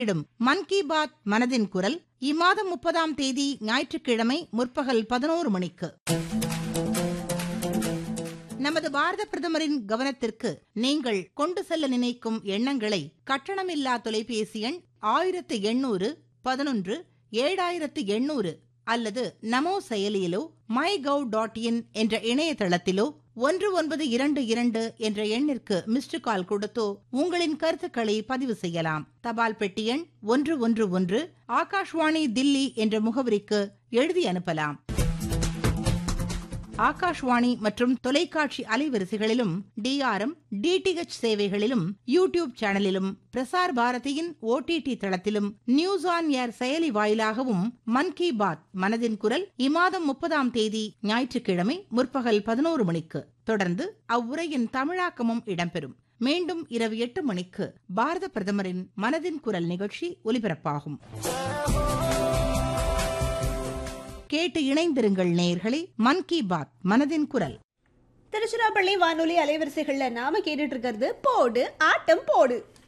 இடும் மன் கி பாத் மனதின் குரல் இம்மாதம் முப்பதாம் தேதி ஞாயிற்றுக்கிழமை முற்பகல் பதினோரு மணிக்கு நமது பாரத பிரதமரின் கவனத்திற்கு நீங்கள் கொண்டு செல்ல நினைக்கும் எண்ணங்களை கட்டணமில்லா தொலைபேசி எண் ஆயிரத்து எண்ணூறு பதினொன்று ஏழாயிரத்து எண்ணூறு அல்லது நமோ செயலியிலோ மை கவ் டாட் இன் என்ற இணையதளத்திலோ ஒன்று ஒன்பது இரண்டு இரண்டு என்ற எண்ணிற்கு மிஸ்டு கால் கொடுத்தோ உங்களின் கருத்துக்களை பதிவு செய்யலாம் தபால் பெட்டி எண் ஒன்று ஒன்று ஒன்று ஆகாஷ்வாணி தில்லி என்ற முகவரிக்கு எழுதி அனுப்பலாம் ஆகாஷ்வாணி மற்றும் தொலைக்காட்சி அலைவரிசைகளிலும் டிஆர்எம் டிடிஹெச் சேவைகளிலும் யூடியூப் சேனலிலும் பிரசார் பாரதியின் ஓடிடி தளத்திலும் நியூஸ் ஆன் ஏர் செயலி வாயிலாகவும் மன் கி பாத் மனதின் குரல் இம்மாதம் முப்பதாம் தேதி ஞாயிற்றுக்கிழமை முற்பகல் பதினோரு மணிக்கு தொடர்ந்து அவ்வுரையின் தமிழாக்கமும் இடம்பெறும் மீண்டும் இரவு எட்டு மணிக்கு பாரத பிரதமரின் மனதின் குரல் நிகழ்ச்சி ஒலிபரப்பாகும் கேட்டு இணைந்திருங்கள் நேயர்களே மன் கி பாத் மனதின் குரல் திருச்சிராப்பள்ளி வானொலி அலைவரிசைகள்ல நாம கேட்டுட்டு இருக்கிறது போடு ஆட்டம் போடு